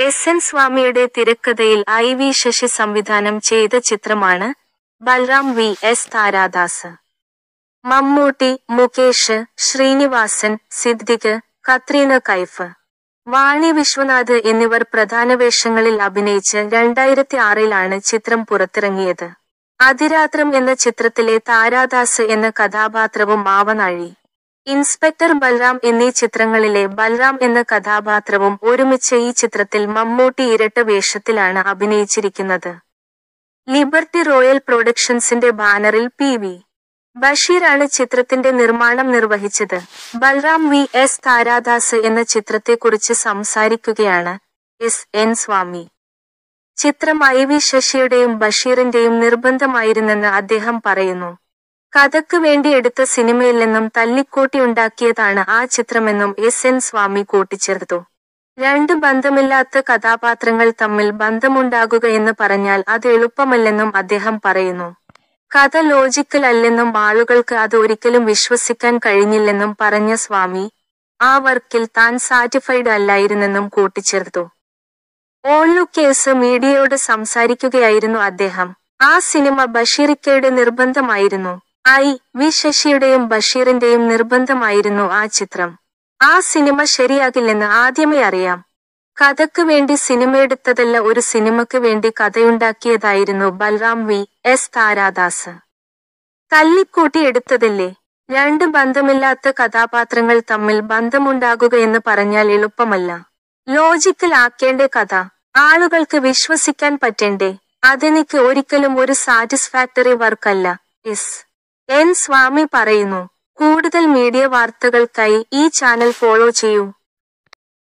S N സ്വാമിയുടെ തിരക്കഥയിൽ I V Sasi സംവിധാനം ചെയ്ത ചിത്രമാണ് ബൽറാം വി എസ് താരാദാസ് മമ്മൂട്ടി മുകേഷ് ശ്രീനിവാസൻ സിദ്ദിഖ് കത്രീന കൈഫ് വാണി വിശ്വനാഥ് എന്നിവർ പ്രധാന വേഷങ്ങളിൽ അഭിനയിച്ച് രണ്ടായിരത്തി ആറിലാണ് ചിത്രം പുറത്തിറങ്ങിയത് അതിരാത്രം എന്ന ചിത്രത്തിലെ താരാദാസ് എന്ന കഥാപാത്രവും മാവനാഴി ഇൻസ്പെക്ടർ ബൽറാം എന്നീ ചിത്രങ്ങളിലെ ബൽറാം എന്ന കഥാപാത്രവും ഒരുമിച്ച് ഈ ചിത്രത്തിൽ മമ്മൂട്ടി ഇരട്ട വേഷത്തിലാണ് അഭിനയിച്ചിരിക്കുന്നത് ലിബർട്ടി റോയൽ പ്രൊഡക്ഷൻസിന്റെ ബാനറിൽ പി വി ബഷീറാണ് ചിത്രത്തിന്റെ നിർമ്മാണം നിർവഹിച്ചത് ബൽറാം വി എസ് താരാദാസ് എന്ന ചിത്രത്തെക്കുറിച്ച് സംസാരിക്കുകയാണ് എസ് എൻ സ്വാമി ചിത്രം ഐ വി ശശിയുടെയും ബഷീറിന്റെയും നിർബന്ധമായിരുന്നെന്ന് അദ്ദേഹം പറയുന്നു കഥയ്ക്ക് വേണ്ടി എടുത്ത സിനിമയിൽ നിന്നും തല്ലിക്കൂട്ടിയുണ്ടാക്കിയതാണ് ആ ചിത്രമെന്നും എസ് എൻ സ്വാമി കൂട്ടിച്ചേർത്തു രണ്ട് ബന്ധമില്ലാത്ത കഥാപാത്രങ്ങൾ തമ്മിൽ ബന്ധമുണ്ടാകുക എന്ന് പറഞ്ഞാൽ അത് എളുപ്പമല്ലെന്നും അദ്ദേഹം പറയുന്നു കഥ ലോജിക്കൽ അല്ലെന്നും ആളുകൾക്ക് അത് ഒരിക്കലും വിശ്വസിക്കാൻ കഴിഞ്ഞില്ലെന്നും പറഞ്ഞ സ്വാമി ആ വർക്കിൽ താൻ സാറ്റിസ്ഫൈഡ് അല്ലായിരുന്നെന്നും കൂട്ടിച്ചേർത്തു ഓൺലു കേസ് മീഡിയയോട് സംസാരിക്കുകയായിരുന്നു അദ്ദേഹം ആ സിനിമ ബഷീറിക്കയുടെ നിർബന്ധമായിരുന്നു ഐ വി ശശിയുടെയും ബഷീറിന്റെയും നിർബന്ധമായിരുന്നു ആ ചിത്രം ആ സിനിമ ശരിയാകില്ലെന്ന് ആദ്യമേ അറിയാം കഥയ്ക്ക് വേണ്ടി സിനിമയെടുത്തതല്ല ഒരു സിനിമയ്ക്ക് വേണ്ടി കഥയുണ്ടാക്കിയതായിരുന്നു ബൽറാം വി എസ് താരാദാസ് തല്ലിക്കൂട്ടി എടുത്തതല്ലേ രണ്ട് ബന്ധമില്ലാത്ത കഥാപാത്രങ്ങൾ തമ്മിൽ ബന്ധമുണ്ടാകുക എന്ന് പറഞ്ഞാൽ എളുപ്പമല്ല ലോജിക്കൽ ആക്കേണ്ട കഥ ആളുകൾക്ക് വിശ്വസിക്കാൻ പറ്റണ്ടേ അതെനിക്ക് ഒരിക്കലും ഒരു സാറ്റിസ്ഫാക്ടറി വർക്കല്ല എസ് എൻ സ്വാമി പറയുന്നു കൂടുതൽ മീഡിയ വാർത്തകൾക്കായി ഈ ചാനൽ ഫോളോ ചെയ്യൂ